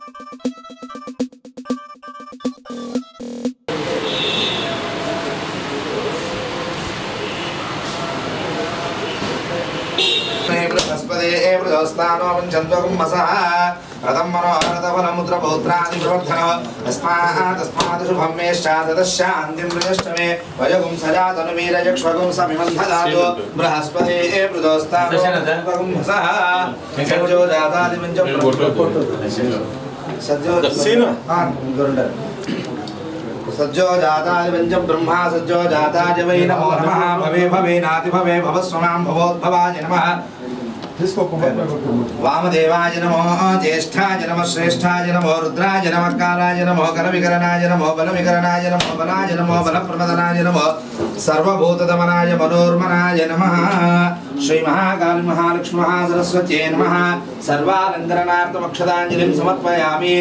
బృహస్పదే బృహస్థానో పంచంత్వకం మసః రథం మనోరథఫలముద్ర పౌత్రాది ప్రవర్ధన తస్మాత్ తస్మాత్ శుభం మే శాంతిం ప్రయష్టమే వయగుం సజాతను వీరయక్ష్వగుం సమిమంధదాతు బృహస్పదే బృహస్థానో పంచంత్వకం మసః సజ్జో జాతాది పంచం సజ్జో సీను. ఆ, గురుండారు. సజ్జో జాతాది పంచం బ్రహ్మా సజ్జో జాతాయ వై నమో నమః భవే భవే నాతి భవే భవస్వమాం భవోద్భవాయ నమః వామదేవాయ నమో జ్యేష్ఠాయ నమ శ్రేష్ఠాయ నమో రుద్రాయ నమ కాలాయ నమో కరవికరణాయ నమో బలవికరణాయ నమో బలాయ నమో బలప్రమదనాయ నమో సర్వభూతదమనాయ మనోర్మనాయ నమ శ్రీ మహాకాళి మహాలక్ష్మి మహాసరస్వత్యే నమ సర్వాలంకరణార్థమక్షదాంజలిం సమర్పయామి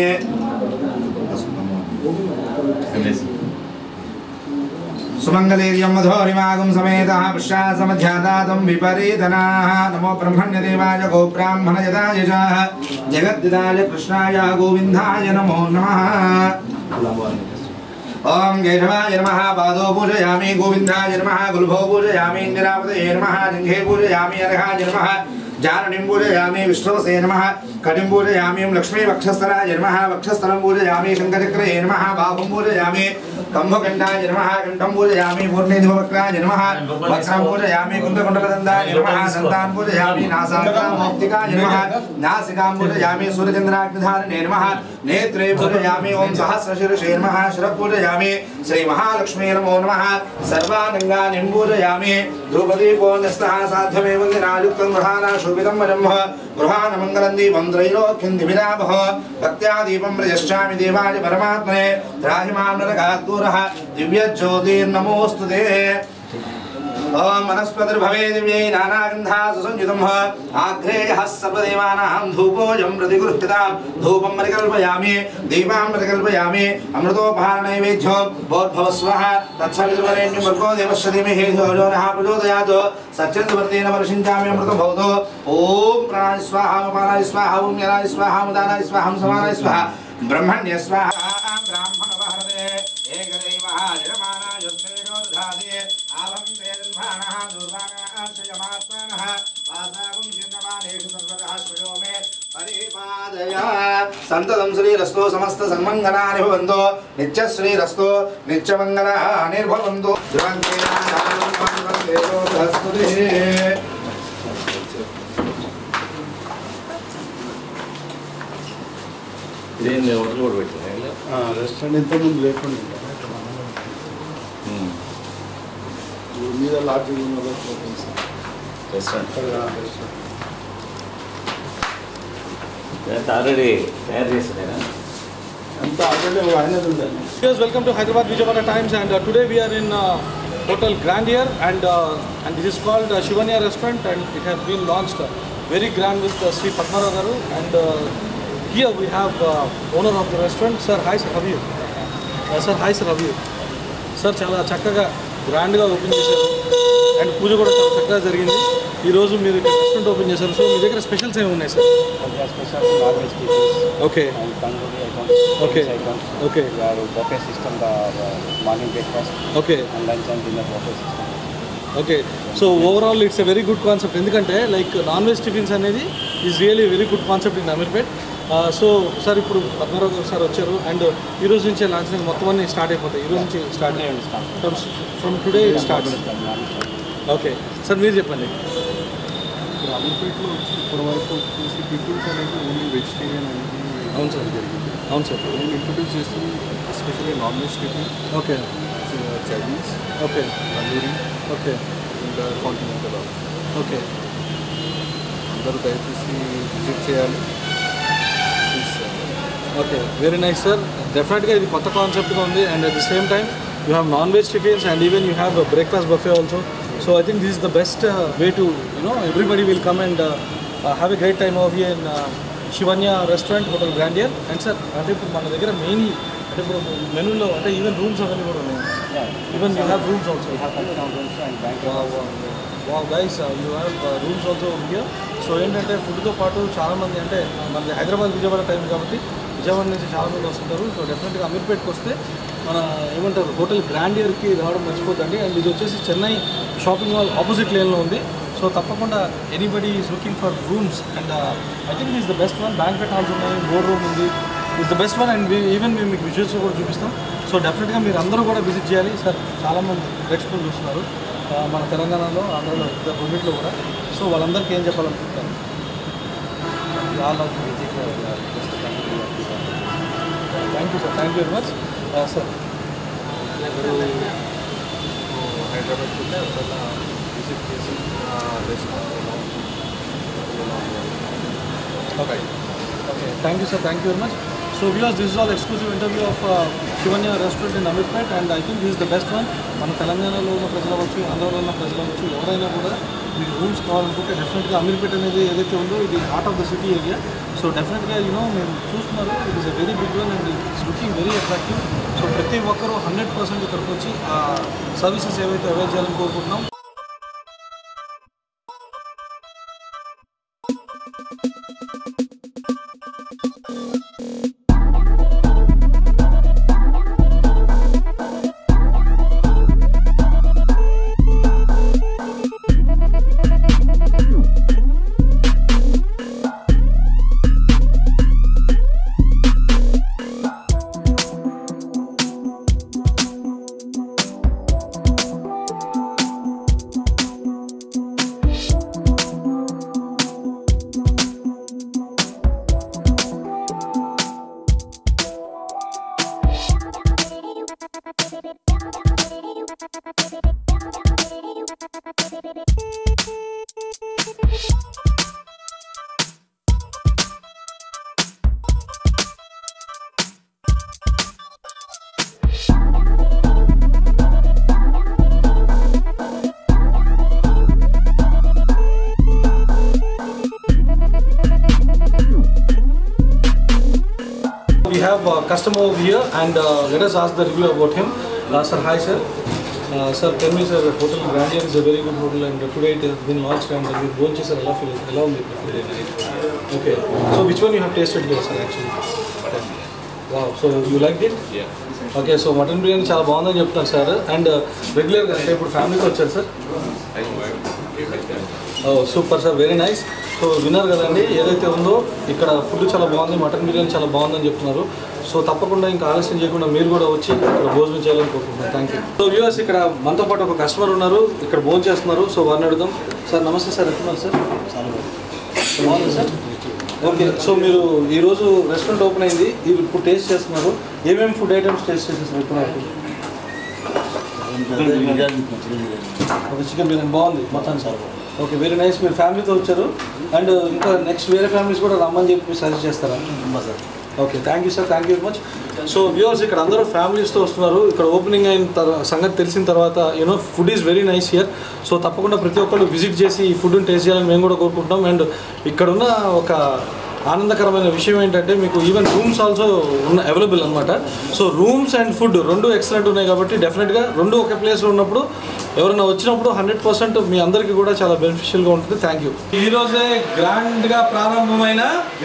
సుమంగళీర్యం మధోరిమాగం సమేత పశ్చాసమధ్యాదాతం విపరీతనాః నమో బ్రహ్మణ్యదేవాయ గోబ్రాహ్మణయదాయ చ జగద్దిదాయ కృష్ణాయ గోవిందాయ నమో నమః ఓం కేశవాయ నమః పాదో పూజయామి గోవిందాయ నమః గుల్భో పూజయామి ఇందిరాపతయే నమః జింఘే పూజయామి అర్హాయ నమః జారణిం పూజయామి విష్ణవసే నమః కటిం పూజయామి లక్ష్మీ వక్షస్థలాయ నమః వక్షస్థలం పూజయామి శంకరచక్రయే నమః బాహుం పూజయామి కంభకంఠాయ నమః కంఠం పూజయామి పూర్ణేధివక్రాయ నమః వక్రం పూజయామి కుంభకుండలదండాయ నమః సంతాన్ పూజయామి నాసాగ్రామౌక్తికాయ నమః నాసికాం పూజయామి సూర్యచంద్రాగ్నిధారణే నమః నేత్రే పూజయామి ఓం సహస్రశిరషే నమః శిర పూజయామి శ్రీ మహాలక్ష్మీ నమో నమః సర్వానంగానిం పూజయామి ధ్రుపదీపో న్యస్తః సాధ్యమేవ దినాయుక్తం గృహాణ శోభితం వరం గృహాణ మంగళం దీపం త్రైలోక్యం దివిరామః భక్త్యా దీపం ప్రయశ్చామి దేవాయ పరమాత్మనే త్రాహిమాం నరకాద్దూరः దివ్యజ్యోతిర్నమోऽस्तु ते ఓం వనస్పతిర్భవే దివ్యై నానాగంధా సుసంయుతం ఆగ్రేయः సర్వదేవానాం ధూపోజం ప్రతిగృహ్యతాం ధూపం పరికల్పయామి దీపాం పరికల్పయామి అమృతోపహార నైవేద్యో భోద్భవస్వః తత్సవితుర్వరేణ్యం వర్గో దేవస్య ధీమహి ధియో నః ప్రచోదయాత్ సత్యంతవర్తేన వర్షించామి అమృతం భవతు ఓం ప్రాణాయ స్వాహ అపానాయ స్వాహ ఓం యనాయ స్వాహ ముదానాయ స్వాహ సమానాయ స్వాహ బ్రహ్మణ్య స్వాహ బ్రాహ్మణ భారతే ఏకదైవః జయమానాయ శ్రేయోర్ధాదే ఆవం వేదన్మానః దుర్వాణాశ్రయమాత్మానః వాసాగం చిన్నమానేషు సర్వదః శ్రేయో మే పరిపాదయ సంతతం శ్రీరస్తో సమస్త సన్మంగళాని భవంతో నిత్య శ్రీరస్తో నిత్యమంగళాని భవంతో ధ్రువంతే ఇదేం హోటల్ కూడా పెట్టారు రెస్టారెంట్ ఇంతకుముందు లేకుండా ఊరి మీద లాడ్జింగ్ ఉన్న వాళ్ళకి ఓపెన్ సార్. రెస్టారెంట్ అక్కడ రెస్టారెంట్. ఆల్రెడీ తయారు చేసారా అంతా ఆల్రెడీ ఆయనది ఉందండి Yes, welcome to Hyderabad Vijayawada Times, and uh, today we are in uh, Hotel Grandier, and uh, and this is called uh, Shivanya Restaurant, and it has been launched uh, very grand with uh, Sri Padmara Garu, and uh, here we have uh, owner of the restaurant, Sir. Hi, sir. How are you? Uh, sir, hi, sir. How are you? Sir చాలా చక్కగా గ్రాండ్గా open చేశారు and పూజ కూడా చాలా చక్కగా జరిగింది ఈరోజు మీరు ఇక్కడ రెస్టారెంట్ ఓపెన్ చేశారు సో మీ దగ్గర స్పెషల్స్ ఏమి ఉన్నాయి sir special non-veg dishes okay and tandoori items, Okay. Chinese items. Okay. We have buffet system, the the morning breakfast okay and lunch and dinner buffet system. Okay so overall it's a very good concept ఎందుకంటే like non veg tiffins అనేది is really very good concept in Ameerpet so sir ఇప్పుడు పద్మరావు గారు sir వచ్చారు and ఈ రోజు నుంచే launch మొత్తం అన్ని స్టార్ట్ అయిపోతాయి ఈ రోజు నుంచి start from from today start okay sir మీరు చెప్పండి ఇప్పుడు అమీర్పేటలో వచ్చి ఇప్పటి వరకు వచ్చేసి టిఫిన్స్ అనేది ఓన్లీ వెజిటేరియన్ అనేది అవును సార్ జరిగింది అవును సార్ నేను ఇంట్రొడ్యూస్ చేస్తుంది especially non veg tiffin okay Chinese okay tandoori okay ఇంకా కాంటినెంటల్ ఓకే అందరూ దయచేసి విజిట్ చేయాలి please okay very nice sir డెఫినెట్గా ఇది కొత్త కాన్సెప్ట్గా ఉంది and at the same time you have non veg tiffins and even you have breakfast buffet also so I think this is the best way to you know everybody will come and have a great time of in Shivanya restaurant hotel grandeur and sir అంటే ఇప్పుడు మన దగ్గర mainly అంటే ఇప్పుడు మెనూలో అంటే even rooms అవన్నీ కూడా ఉన్నాయి even you have rooms also We have cultural rooms and banquet wow guys you have rooms also here so ఏంటంటే ఫుడ్తో పాటు చాలామంది అంటే మనది హైదరాబాద్ విజయవాడ టైం కాబట్టి విజయవాడ నుంచి చాలా మంది వస్తుంటారు సో డెఫినెట్గా అమీర్పేట్కి వస్తే మన ఏమంటారు హోటల్ గ్రాండియర్కి రావడం మర్చిపోద్దండి అండ్ ఇది వచ్చేసి చెన్నై షాపింగ్ మాల్ ఆపోజిట్ లేన్లో ఉంది సో తప్పకుండా anybody is looking for rooms and I think is the best one banquet halls ఉన్నాయి బోర్డ్ రూమ్ ఉంది is the best one and even మేము మీకు విజువల్స్ కూడా చూపిస్తాం సో డెఫినెట్గా మీరు అందరూ కూడా విజిట్ చేయాలి సార్ చాలామంది ప్రేక్షకులు చూస్తున్నారు ఆ, మన తెలంగాణలో ఆంధ్రలో ఇద్దరు రెండిట్లో కూడా సో వాళ్ళందరికీ ఏం చెప్పాలనుకుంటున్నాను All of the visit uh, just thank you. Thank you sir thank you very much sir ఎవరు హైదరాబాద్ కూడా ఎప్పుడైనా విజిట్ చేసి రెస్పాన్స్ ఎలా ఉంది ఎలా ఉంది okay okay thank you sir thank you very much so views this is all exclusive interview of Shivanya restaurant in Ameerpet and I think this the best one మన తెలంగాణలో ఉన్న ప్రజలు అవ్వచ్చు ఆంధ్రలో ఉన్న ప్రజలు అవ్వచ్చు ఎవరైనా కూడా మీకు రూమ్స్ కావాలనుకుంటే డెఫినెట్గా అమీర్పేట్ అనేది ఏదైతే ఉందో ఇది heart of the city area so డెఫినెట్గా యూనో మేము చూస్తున్నారు it is a very big one and it's looking very attractive so ప్రతి ఒక్కరూ హండ్రెడ్ పర్సెంట్ ఇక్కడికి వచ్చి ఆ సర్వీసెస్ ఏవైతే అవైల్ చేయాలని కోరుకుంటున్నాం We have a customer over here and uh, let us ask the review about him. Uh, sir, hi sir. Uh, sir, tell me sir, Hotel Grandier is a very good hotel and today it has been launched and we going to sir, allow feel allow me. Okay. So which one you have tasted here sir actually? Wow. So you liked it? Yeah. Okay so mutton biryani చాలా బాగుందని చెప్తాను sir and రెగ్యులర్గా అంటే ఇప్పుడు ఫ్యామిలీతో వచ్చారు sir oh super sir very nice so విన్నారు కదండి ఏదైతే ఉందో ఇక్కడ ఫుడ్ చాలా బాగుంది మటన్ బిర్యానీ చాలా బాగుందని చెప్తున్నారు సో తప్పకుండా ఇంకా ఆలస్యం చేయకుండా మీరు కూడా వచ్చి ఇక్కడ భోజనం చేయాలని కోరుకుంటున్నాను థ్యాంక్ యూ సో వ్యూవర్స్ ఇక్కడ మనతో పాటు ఒక కస్టమర్ ఉన్నారు ఇక్కడ భోజనం చేస్తున్నారు సో వారిని అడుగుదాం సార్ నమస్తే సార్ ఎట్లున్నారు సార్ బాగుంది సార్ ఓకే సో మీరు ఈరోజు రెస్టారెంట్ ఓపెన్ అయింది ఇవి ఇప్పుడు టేస్ట్ చేస్తున్నారు ఏమేమి ఫుడ్ ఐటమ్స్ టేస్ట్ చేసేసారు ఇప్పుడు ఒక చికెన్ బిర్యానీ బాగుంది మొత్తం సార్ ఓకే వెరీ నైస్ మీరు ఫ్యామిలీతో వచ్చారు అండ్ ఇంకా నెక్స్ట్ వేరే ఫ్యామిలీస్ కూడా రమ్మని చెప్పి సజెస్ట్ చేస్తారా okay thank you sir thank you very much so viewers ఇక్కడ అందరూ ఫ్యామిలీస్తో వస్తున్నారు ఇక్కడ ఓపెనింగ్ అయిన తర్వా సంగతి తెలిసిన తర్వాత you know food is very nice here so తప్పకుండా ప్రతి ఒక్కళ్ళు విజిట్ చేసి ఈ ఫుడ్ని టేస్ట్ చేయాలని మేము కూడా కోరుకుంటున్నాం అండ్ ఇక్కడున్న ఒక ఆనందకరమైన విషయం ఏంటంటే మీకు ఈవెన్ రూమ్స్ ఆల్సో ఉన్న అవైలబుల్ అనమాట సో రూమ్స్ అండ్ ఫుడ్ రెండు ఎక్సలెంట్ ఉన్నాయి కాబట్టి డెఫినెట్గా రెండు ఒకే ప్లేస్లో ఉన్నప్పుడు ఎవరైనా వచ్చినప్పుడు హండ్రెడ్ పర్సెంట్ మీ అందరికీ కూడా చాలా బెనిఫిషియల్గా ఉంటుంది థ్యాంక్ యూ ఈ రోజే గ్రాండ్గా ప్రారంభమైన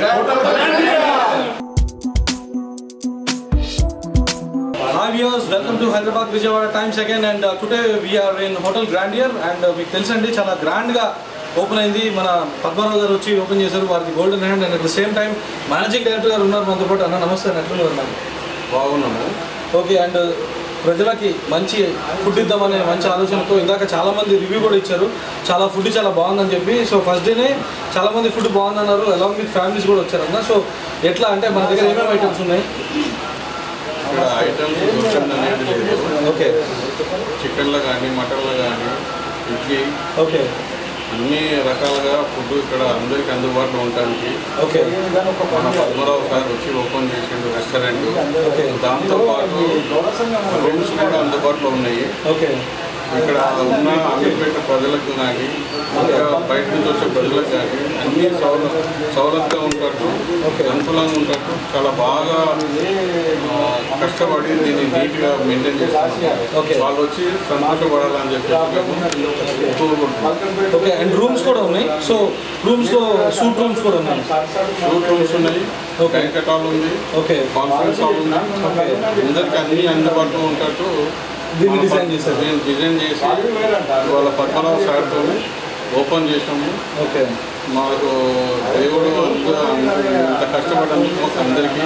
Hi viewers, welcome to Hyderabad Vijayawada Times again and uh, today we are in Hotel Grandier and uh, మీకు తెలుసండి చాలా గ్రాండ్గా ఓపెన్ అయింది మన పద్మారావు గారు వచ్చి ఓపెన్ చేశారు వారికి golden hand and at the same time managing director garu ఉన్నారు మనతో పాటు అన్న నమస్తే అన్న ఎట్లున్నారు అన్న బాగున్నాము ఓకే అండ్ ప్రజలకి మంచి ఫుడ్ ఇద్దామనే మంచి ఆలోచనతో ఇందాక చాలా మంది రివ్యూ కూడా ఇచ్చారు చాలా ఫుడ్ చాలా బాగుందని చెప్పి సో ఫస్ట్ డేనే చాలా మంది ఫుడ్ బాగుందన్నారు అలాంగ్ విత్ ఫ్యామిలీస్ కూడా వచ్చారన్న సో ఎట్లా అంటే మన దగ్గర ఏమేమి ఐటమ్స్ ఉన్నాయి ఇక్కడ ఐటమ్స్ దొరకండి అనేది లేదు ఓకే చికెన్లో కానీ మటన్లో కానీ ఇడ్లీ ఓకే అన్ని రకాలుగా ఫుడ్ ఇక్కడ అందరికి అందుబాటులో ఉండడానికి ఓకే మన పద్మరావు సార్ వచ్చి ఓపెన్ చేసిండు రెస్టారెంట్ ఓకే దాంతోపాటు రూమ్స్ కూడా అందుబాటులో ఉన్నాయి ఓకే ఇక్కడ ఉన్న అమీర్పేట ప్రజలకు కానీ ఇంకా బయట నుంచి వచ్చే ప్రజలకు కానీ అన్ని అన్ని సౌల సౌలభ్యంగా ఉంటట్టు అనుకూలంగా ఉంటట్టు చాలా బాగా ఆ, కష్టపడి దీన్ని నీట్గా మెయింటైన్ చేస్తున్నారు Okay. వాళ్ళు వచ్చి సంతోషపడాలని చెప్పేసి మేము కోరుకుంటున్నాం ఓకే అండ్ రూమ్స్ కూడా ఉన్నాయి సో రూమ్స్ లో సూట్ రూమ్స్ కూడా ఉన్నాయి షూట్ రూమ్స్ ఉన్నాయి Okay. బ్యాంకెట్ హాల్ ఉంది ఓకే కాన్ఫరెన్స్ హాల్ ఉంది అందరికి అన్ని అందుబాటులో ఉంటట్టు దీన్ని మన design ప- చేశారు. దీన్ని డిజైన్ చేసి వాళ్ళ పద్మనాభ సార్తో ఓపెన్ చేసాము ఓకే మాకు దేవుడు అంత అంత కష్టపడినందుకు మాకు అందరికీ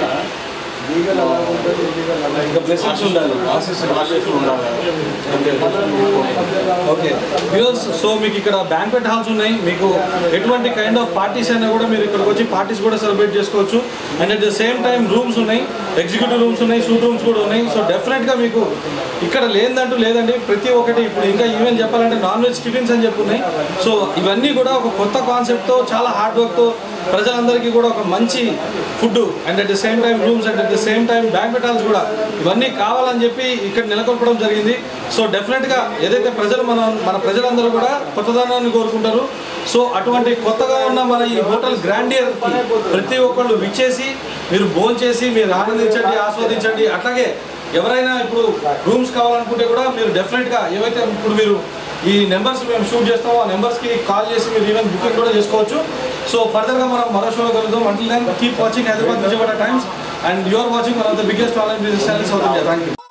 ఇంకా బ్లెస్సింగ్స్ ఉండాలి ఆశీస్సులు ఆశీస్సులు ఉండాలి ఓకే వ్యూస్ సో మీకు ఇక్కడ బ్యాంక్వెట్ హాల్స్ ఉన్నాయి మీకు ఎటువంటి కైండ్ ఆఫ్ పార్టీస్ అయినా కూడా మీరు ఇక్కడికి వచ్చి పార్టీస్ కూడా సెలబ్రేట్ చేసుకోవచ్చు and at the same time rooms ఉన్నాయి ఎగ్జిక్యూటివ్ రూమ్స్ ఉన్నాయి సూట్ రూమ్స్ కూడా ఉన్నాయి సో డెఫినెట్గా మీకు ఇక్కడ లేదంటూ లేదండి ప్రతి ఒక్కటి ఇప్పుడు ఇంకా ఈవెన్ చెప్పాలంటే నాన్ వెజ్ టిఫిన్స్ అని చెప్పున్నాయి సో ఇవన్నీ కూడా ఒక కొత్త కాన్సెప్ట్తో చాలా హార్డ్ వర్క్తో ప్రజలందరికీ కూడా ఒక మంచి food and at the same time rooms and at the same time banquet halls కూడా ఇవన్నీ కావాలని చెప్పి ఇక్కడ నెలకొల్పడం జరిగింది సో డెఫినెట్గా ఏదైతే ప్రజలు మన మన ప్రజలందరూ కూడా కొత్తదనాన్ని కోరుకుంటారు సో అటువంటి కొత్తగా ఉన్న మన ఈ హోటల్ గ్రాండియర్కి ప్రతి ఒక్కళ్ళు విచ్చేసి మీరు భోజనం చేసి మీరు ఆనందించండి ఆస్వాదించండి అట్లాగే ఎవరైనా ఇప్పుడు రూమ్స్ కావాలనుకుంటే కూడా మీరు డెఫినెట్గా ఏవైతే ఇప్పుడు మీరు ఈ నెంబర్స్ మేము షూట్ చేస్తామో ఆ నెంబర్స్కి కాల్ చేసి మీరు ఈవెన్ బుకింగ్ కూడా చేసుకోవచ్చు సో ఫర్దర్గా మనం మరో షోలో కలుద్దాం until then keep watching Hyderabad Vijayawada Times and you are watching one of the biggest online business channels south India thank you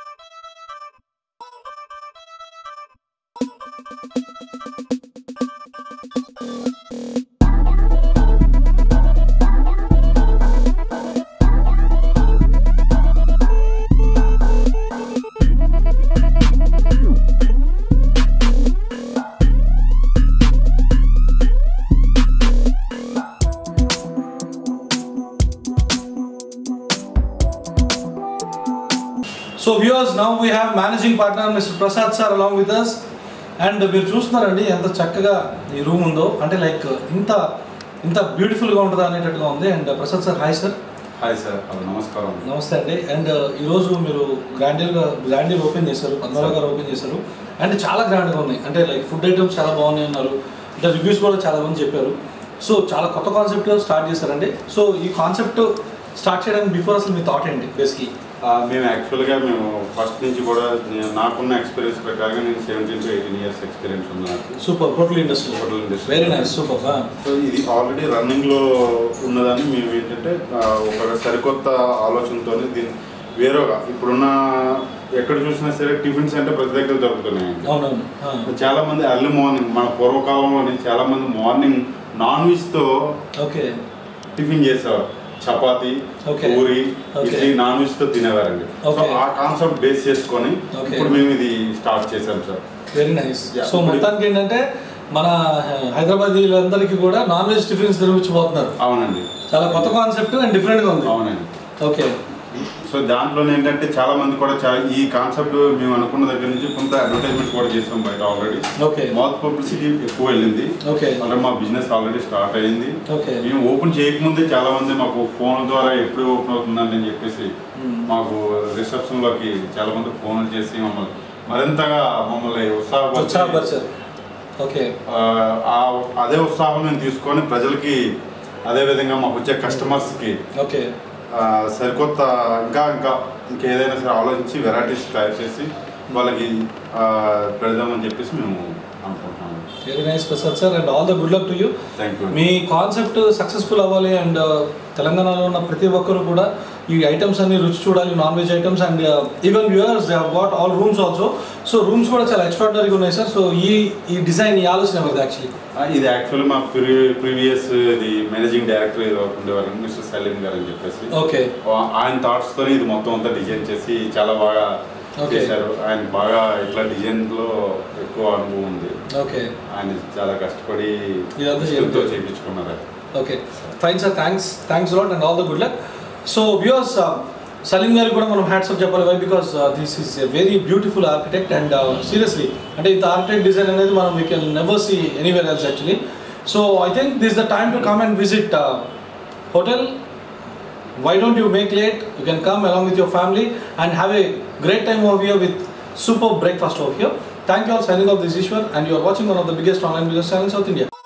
so viewers now we have managing partner mister Prasad sir along with us and మీరు చూస్తున్నారండి ఎంత చక్కగా ఈ room ఉందో అంటే like ఇంత ఇంత బ్యూటిఫుల్గా ఉంటుందా అనేటట్టుగా ఉంది and Prasad sir hi sir hi sir hello నమస్కారం నమస్తే అండి అండ్ ఈరోజు మీరు గ్రాండీర్గా గ్రాండీర్ ఓపెన్ చేశారు పద్మరావు గారు ఓపెన్ చేశారు అండ్ చాలా గ్రాండ్గా ఉన్నాయి అంటే లైక్ ఫుడ్ ఐటమ్స్ చాలా బాగున్నాయి అన్నారు అంటే రివ్యూస్ కూడా చాలా మంది చెప్పారు సో చాలా కొత్త కాన్సెప్ట్ స్టార్ట్ చేశారండి సో ఈ కాన్సెప్ట్ స్టార్ట్ చేయడానికి బిఫోర్ అసలు మీ థాట్ ఏంటి బేసిక్లీ ఆ, మేము యాక్చువల్గా మేము ఫస్ట్ నుంచి కూడా నేను- నాకున్న ఎక్స్పీరియన్స్ ప్రకారంగా నేను seventeen to eighteen years experience ఉంది నాకు super hotel industry hotel industry very nice super so ఇది ఆల్రెడీ రన్నింగ్లో ఉన్నదాన్ని మేము ఏంటంటే ఆ, ఒక సరికొత్త ఆలోచనతో దీన్ని వేరేగా ఇప్పుడున్న ఎక్కడ చూసినా సరే టిఫిన్స్ అంటే ప్రతి దగ్గర దొరుకుతున్నాయండి అవునవును ఆ. చాలా మంది ఎర్లీ మార్నింగ్ మన పూర్వకాలంలోని చాలా మంది మార్నింగ్ నాన్ వెజ్తో ఓకే టిఫిన్ చేసేవారు chapati Okay. Puri Okay. Idli non veg తో తినేవారండి సో Okay. ఆ కాన్సెప్ట్ బేస్ చేసుకొని Okay. ఇప్పుడు మేము ఇది స్టార్ట్ చేసాం sir very nice Yeah. So మొత్తానికి ఏంటంటే మన హైదరాబాదీలందరికీ కూడా నాన్ వెజ్ టిఫిన్స్ నిర్మించబోతున్నారు అవునండి చాలా కొత్త కాన్సెప్ట్ అండ్ డిఫరెంట్గా ఉంది అవునండి ఓకే సో దాంట్లో ఏంటంటే చాలా మంది కూడా చా- ఈ కాన్సెప్ట్ మేము అనుకున్న దగ్గర నుంచి కొంత అడ్వర్టైజ్మెంట్ కూడా చేసాం బయట ఆల్రెడీ ఓకే మౌత్ పబ్లిసిటీ ఎక్కువ వెళ్ళింది ఓకే అంటే మా బిజినెస్ ఆల్రెడీ స్టార్ట్ అయింది ఓకే మేము ఓపెన్ చేయకముందే చాలా మంది మాకు ఫోన్ ద్వారా ఎప్పుడు ఓపెన్ అవుతుందండి అని చెప్పేసి మాకు రిసెప్షన్ లోకి చాలా మంది ఫోన్లు చేసి మమ్మల్ని మరింతగా మమ్మల్ని ఉత్సాహపరిచి ఉత్సాహపరిచారు ఓకే ఆ, ఆ- అదే ఉత్సాహం మేము తీసుకొని ప్రజలకి అదే విధంగా మాకు వచ్చే కస్టమర్స్కి ఓకే ఆ, సరికొత్త ఇంకా ఇంకా ఇంకేదైనా సరే ఆలోచించి వెరైటీస్ తయారు చేసి వాళ్ళకి ఆ, పెడదామని చెప్పేసి మేము అనుకుంటున్నాము very nice Prasad sir and all the good luck to you thank you మీ కాన్సెప్ట్ సక్సెస్ఫుల్ అవ్వాలి అండ్ తెలంగాణలో ఉన్న ప్రతి ఒక్కరు కూడా ఈ ఐటమ్స్ అన్ని రుచి చూడాలి non veg items and even viewers they what all rooms also so rooms కూడా చాలా ఎక్స్ట్రాడనరీగా ఉన్నాయి సార్ సో ఈ ఈ డిజైన్ ఈ ఆలోచన ఎవరిది యాక్చువల్లీ ఆ, ఇది యాక్చువల్లీ మా ప్రీ ప్రీవియస్ ఇది మేనేజింగ్ డైరెక్టర్ ఏదో ఉండేవారు మిస్టర్ సలీం గారు అని చెప్పేసి ఓకే ఆ- ఆయన థాట్స్ తోనే ఇది మొత్తం అంతా డిజైన్ చేసి చాలా బాగా Okay. చేశారు ఆయన బాగా ఇట్లా డిజైన్ లో ఎక్కువ అనుభవం ఉంది ఓకే ఆయన చాలా కష్టపడి ఇదంతా ఇష్టంతో చేయించారు. చేయించుకున్నారు okay fine sir thanks thanks lot and all the good luck so viewers Salim గారికి కూడా మనం హ్యాట్స్ ఆఫ్ చెప్పాలి why because this is a very beautiful architect and seriously అంటే ఇంత ఆర్కిటెక్ట్ డిజైన్ అనేది మనం we can never see anywhere else actually so I think this the time to come and visit hotel why don't you make late you can come along with your family and have a great time over here with super breakfast over here thank you all signing off this Ishwar and you are watching one of the biggest online business channels in South India